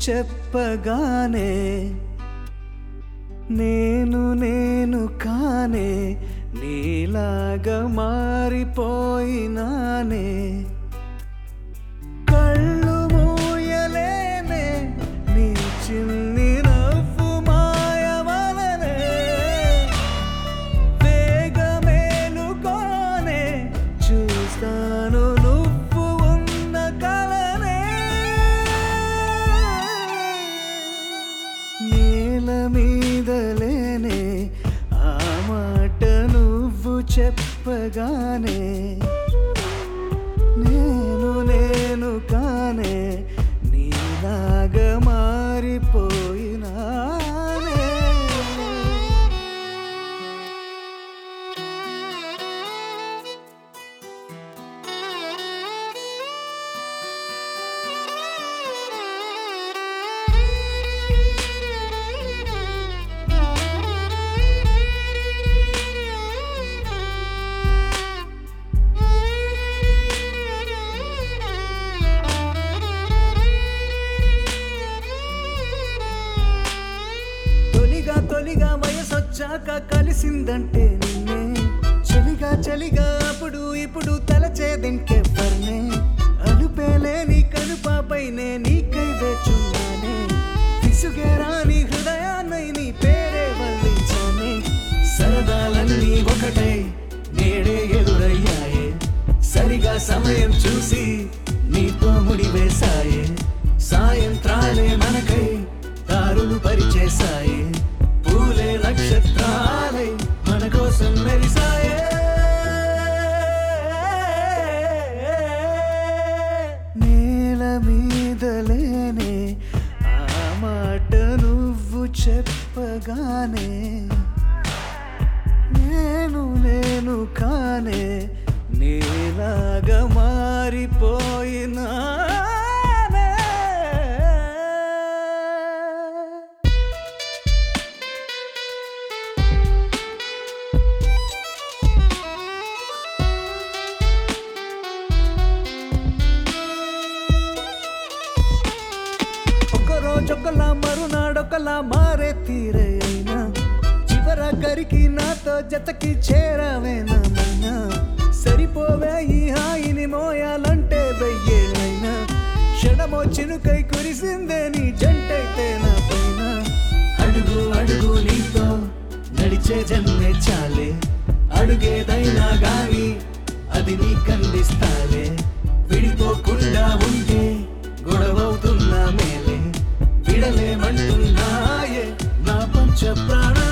చెప్పగానే నేను నేను కానే నీలాగా మారిపోయినానే కళ్ళు మూయలేనే నీ చిన్ని నవ్వు మాయవలనే వేగమేలుకోనే చూస్తాను నువ్వు ఉన్న కలనే నేల మీదలేనే ఆ మాట నువ్వు చెప్పగానే నేను నేను కానే నీలాగా మారిపోయినానే తొలిగా తొలిగా వయసొచ్చాక కలిసిందంటే నిన్నే చలిగా చలిగా అప్పుడు ఇప్పుడు తలచేదింకెవ్వర్నే అలుపేలేని కనుపాపైనే నీకై వేచున్నానే విసుగేరాని హృదయాన్నై నీ పేరే వల్లించానే సరదాలన్నీ ఒకటై నేడే ఎదురయ్యాయే సరిగా సమయం చూసి నీతో ముడివేశాయే సాయంత్రాలే మనకై దారులు పరిచేశాయే పూలే నక్షత్రాలై మన కోసం మెరిసాయే నేల మీదలేనే ఆ మాట నువ్వు చెప్పగానే నేను నేను కానే నీలాగా మారిపోయినా ఒకరోజొకలా మరునాడొకలా మారే తీరే అయినా చివర గరికి నాతో జతకి చేరవేనమైనా సరిపోవే ఈ హాయిని మోయాలంటే వెయ్యేళ్ళైనా క్షణమో చినుకై కురిసిందే నీ జంటైతే నా పైన అడుగు అడుగు నీతో నడిచే జన్మే చాలే అడుగేదైనా గాని అది నీ కందిస్తాలే విడిపోకుండా ఉంటే గొడవవుతున్నా మేలే విడలేమంటున్నాయే నా పంచ ప్రాణ